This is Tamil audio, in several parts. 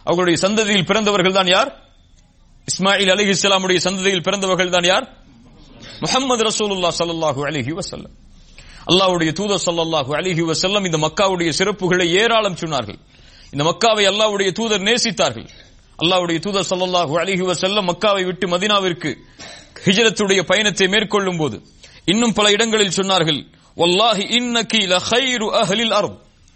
அவர்களுடைய சந்ததியில் பிறந்தவர்கள் தான் யார் இஸ்மாயில் அலி இஸ்லாமுடைய சந்ததியில் பிறந்தவர்கள் தான் யார் முகமது ரசூலுல்லா ஸல்லல்லாஹு அலைஹி வஸல்லம் அல்லாஹ்வுடைய தூதர் ஸல்லல்லாஹு அலைஹி வஸல்லம் இந்த மக்காவுடைய சிறப்புகளை ஏராளம் சொன்னார்கள் இந்த மக்காவை அல்லாஹ்வுடைய தூதர் நேசித்தார்கள் அல்லாஹ்வுடைய தூதர் ஸல்லல்லாஹு அலைஹி வஸல்லம் மக்காவை விட்டு மதீனாவிற்கு ஹிஜ்ரத்துடைய பயணத்தை மேற்கொள்ளும் போது இன்னும் பல இடங்களில் சொன்னார்கள் வல்லாஹி இன்னகி லഖൈரு அஹ்லில் அர்த்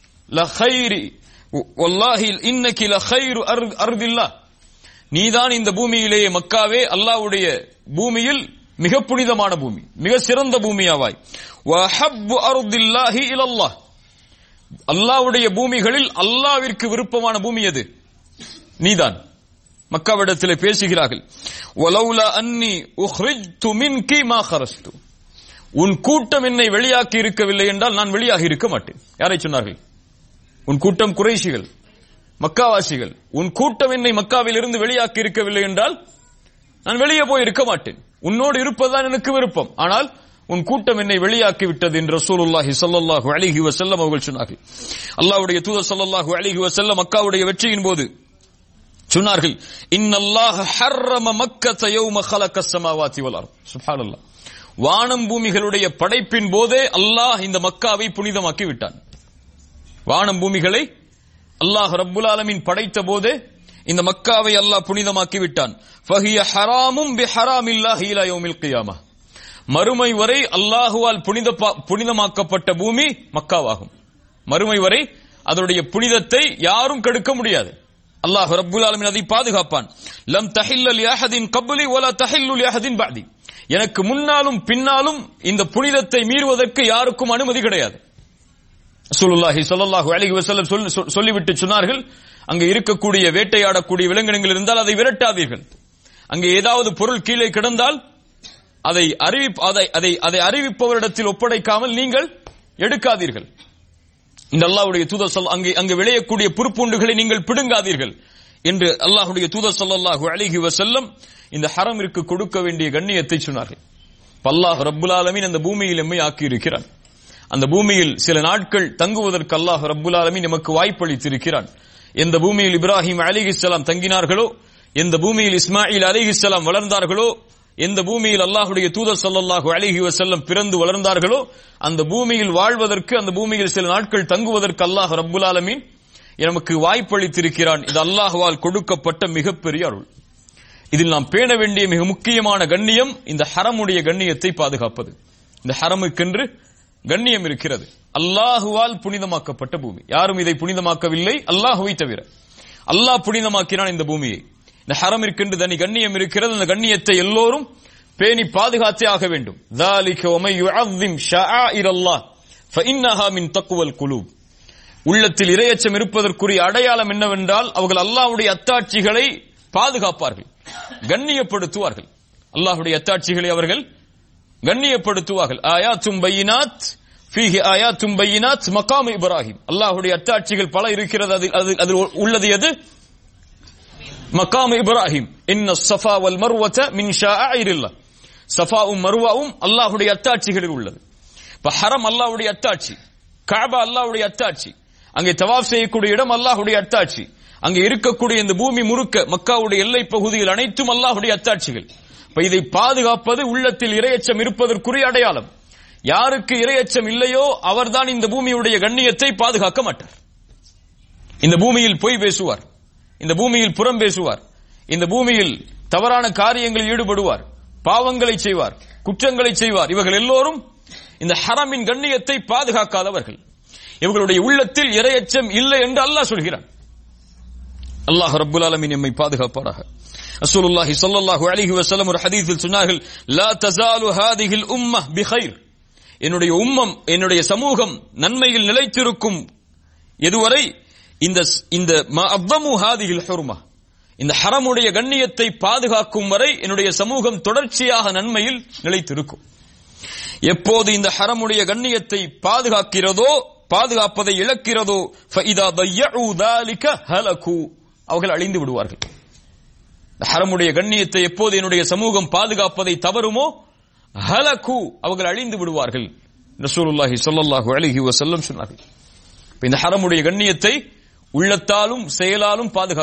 லഖൈரி வல்லாஹி இன்னகி லഖൈரு அர்த் அர்தில்லாஹ் நீதான் இந்த பூமியிலேயே மக்காவே அல்லாஹ்வுடைய பூமியில் மிக புனிதமான பூமி மிக சிறந்த பூமியாவாய் வஹப்பு அர்தில்லாஹி இலல்லாஹ் அல்லாஹ்வுடைய பூமிகளில் அல்லாஹ்விற்கு விருப்பமான பூமி எது நீதான் மக்காவிடத்திலே பேசுகிறார்கள் வலௌலா அன்னி உஹ்ரிஜ்து மின்கி மா கரஸ்து உன் கூட்டம் என்னை வெளியாக்கி இருக்கவில்லை என்றால் நான் வெளியாகி இருக்க மாட்டேன் யாரை சொன்னார்கள் உன் கூட்டம் குறைஷிகள் மக்காவாசிகள் உன் கூட்டம் என்னை மக்காவில் இருந்து வெளியாக்கி இருக்கவில்லை என்றால் நான் வெளியே போய் இருக்க மாட்டேன் உன்னோடு இருப்பதுதான் எனக்கு விருப்பம் ஆனால் உன் கூட்டம் என்னை வெளியாக்கி விட்டது என்று ரசூலுல்லாஹி ஸல்லல்லாஹு அலைஹி வஸல்லம் அவர்கள் சொன்னார்கள் அல்லாஹ்வுடைய தூதர் ஸல்லல்லாஹு அலைஹி வஸல்லம் மக்காவுடைய வெற்றியின் போது சொன்னார்கள் இன்னல்லாஹ ஹர்ரம மக்கத்த யௌம خلق السماوات والارض சுப்ஹானல்லாஹ் வானம் பூமிகளுடைய படைப்பின் போதே அல்லாஹ் இந்த மக்காவை புனிதமாக்கி விட்டான் வானம் பூமிகளை அல்லாஹ் ரப்புல் ஆலமீன் படைத்த போதே இந்த மக்காவை அல்லாஹ் புனிதமாக்கி விட்டான் ஃபஹிய ஹராமும் பி ஹராமில்லாஹி இலா யௌமில் கியாமah மறுமை வரை அல்லாஹுவால் புனித புனிதமாக்கப்பட்ட பூமி மக்காவாகும் மறுமை வரை அதனுடைய புனிதத்தை யாரும் கெடுக்க முடியாது அல்லாஹ் ரப்புல் ஆலமீன் அதை பாதுகாப்பான் லம் தஹில்ல லியஹதின் கப்லி வலா தஹில்லு லியஹதின் பஅதி எனக்கு முன்னாலும் பின்னாலும் இந்த புனிதத்தை மீறுவதற்கு யாருக்கும் அனுமதி கிடையாது ரசூலுல்லாஹி ஸல்லல்லாஹு அலைஹி வஸல்லம் சொல்லி- சொல்லிவிட்டு சொன்னார்கள் அங்கே இருக்கக்கூடிய வேட்டையாடக்கூடிய விலங்கினங்கள் இருந்தால் அதை விரட்டாதீர்கள் அங்கே ஏதாவது பொருள் கீழே கிடந்தால் அதை அறிவிப் அதை அதை அதை அறிவிப்பவரிடத்தில் ஒப்படைக்காமல் நீங்கள் எடுக்காதீர்கள் இந்த அல்லாஹ்வுடைய தூதர் சொல் அங்கே அங்கே விளையக்கூடிய புற்பூண்டுகளை நீங்கள் பிடுங்காதீர்கள் என்று அல்லாஹ்வுடைய தூதர் ஸல்லல்லாஹு அலைஹி வஸல்லம் இந்த ஹரமிற்கு கொடுக்க வேண்டிய கண்ணியத்தை சொன்னார்கள் அல்லாஹ் ரப்புல் ஆலமீன் அந்த பூமியில் எம்மை ஆக்கி இருக்கிறான் அந்த பூமியில் சில நாட்கள் தங்குவதற்கு அல்லாஹ் ரப்புல் ஆலமீன் நமக்கு வாய்ப்பளித்திருக்கிறான் எந்த பூமியில் இப்ராஹிம் அலிஹிஸ்ஸலாம் தங்கினார்களோ எந்த பூமியில் இஸ்மாயில் அலிஹிஸ்ஸலாம் வளர்ந்தார்களோ எந்த பூமியில் அல்லாஹ்வுடைய தூதர் ஸல்லல்லாஹு அலைஹி வஸல்லம் பிறந்து வளர்ந்தார்களோ அந்த பூமியில் வாழ்வதற்கு அந்த பூமியில் சில நாட்கள் தங்குவதற்கு அல்லாஹ் ரப்புல் ஆலமீன் நமக்கு வாய்ப்பளித்திருக்கிறான் இது அல்லாஹ்வால் கொடுக்கப்பட்ட மிகப்பெரிய அருள் இதில் நாம் பேண வேண்டிய மிக முக்கியமான கண்ணியம் இந்த ஹரமுடைய கண்ணியத்தை பாதுகாப்பது இந்த ஹரமுக்கென்று கண்ணியம் இருக்கிறது அல்லாஹுவால் புனிதமாக்கப்பட்ட பூமி யாரும் இதை புனிதமாக்கவில்லை அல்லாஹுவை தவிர அல்லாஹ் புனிதமாக்கினான் இந்த பூமியை இந்த ஹரமிற்கென்று தனி கண்ணியம் இருக்கிறது அந்த கண்ணியத்தை எல்லோரும் பேணி பாதுகாத்தே ஆக வேண்டும் ذَلِكَ وَمَن يُعَظِّمْ شَعَائِرَ اللَّهِ فَإِنَّهَا مِن تَقْوَى الْقُلُوبِ உள்ளத்தில் இரையச்சம் இருப்பதற்குரிய அடையாளம் என்னவென்றால் அவர்கள் அல்லாஹ்வுடைய அத்தாட்சிகளை பாதுகாப்பார்கள் கண்ணியப்படுத்துவார்கள் அல்லாஹ்வுடைய அத்தாட்சிகளை அவர்கள் கண்ணியப்படுத்துவார்கள் ஆயாத்தும் பையினாத் ஃபீஹி ஆயாத்தும் பையினாத் மகாம் இப்ராஹிம் அல்லாஹ்வுடைய அத்தாட்சிகள் பல இருக்கிறது அதில் அதில் அதில் உள்ளது எது மகாம் இப்ராஹிம் இன்ன சஃபா வல் மர்வத மின் ஷாஇரில்லாஹ் சஃபாவும் மர்வாவும் அல்லாஹ்வுடைய அத்தாட்சிகளில் உள்ளது இப்ப ஹரம் அல்லாஹ்வுடைய அத்தாட்சி கஅபா அல்லாஹ்வுடைய அத்தாட்சி அங்கே தவாஃப் செய்யக்கூடிய இடம் அல்லாஹ்வுடைய அத்தாட்சி அங்கே இருக்கக்கூடிய இந்த பூமி முழுக்க மக்காவுடைய எல்லை பகுதிகள் அனைத்தும் அல்லாஹ்வுடைய அத்தாட்சிகள் இப்ப இதை பாதுகாப்பது உள்ளத்தில் இரையச்சம் இருப்பதற்குரிய அடையாளம் யாருக்கு இரையச்சம் இல்லையோ அவர்தான் இந்த பூமியுடைய கண்ணியத்தை பாதுகாக்க மாட்டார் இந்த பூமியில் பொய் பேசுவார் இந்த பூமியில் புறம் பேசுவார் இந்த பூமியில் தவறான காரியங்களில் ஈடுபடுவார் பாவங்களை செய்வார் குற்றங்களை செய்வார் இவர்கள் எல்லோரும் இந்த ஹரமின் கண்ணியத்தை பாதுகாக்காதவர்கள் இவர்களுடைய உள்ளத்தில் இரையச்சம் இல்லை என்று அல்லாஹ் சொல்கிறான் அல்லாஹ் ரப்புல் ஆலமீன் எம்மை பாதுகாப்பாராக ரசூலுல்லாஹி ஸல்லல்லாஹு அலைஹி வஸல்லம் ஒரு ஹதீஸில் சொன்னார்கள் லா தஸாலு ஹாதிஹில் உம்மஹ் பிகைர் என்னுடைய உம்மம் என்னுடைய சமூகம் நன்மையில் நிலைத்திருக்கும் எதுவரை இந்த இந்த அவ்வமு ஹாதிஹில் ஹுர்மா இந்த ஹரமுடைய கண்ணியத்தை பாதுகாக்கும் வரை என்னுடைய சமூகம் தொடர்ச்சியாக நன்மையில் நிலைத்திருக்கும் எப்போது இந்த ஹரமுடைய கண்ணியத்தை பாதுகாக்கிறதோ பாதுகாப்பதை இழக்கிறதோ ஃபஇதா ضيعوا ذلك هلكوا அவர்கள் அழிந்து விடுவார்கள் இந்த ஹரமுடைய கண்ணியத்தை எப்போது என்னுடைய சமூகம் பாதுகாப்பதை தவறுமோ ஹலகு அவர்கள் அழிந்து விடுவார்கள் ரசூலுல்லாஹி ஸல்லல்லாஹு அலைஹி வஸல்லம் சொன்னார்கள் இப்ப இந்த ஹரமுடைய கண்ணியத்தை உள்ளத்தாலும் செயலாலும் பாதுகா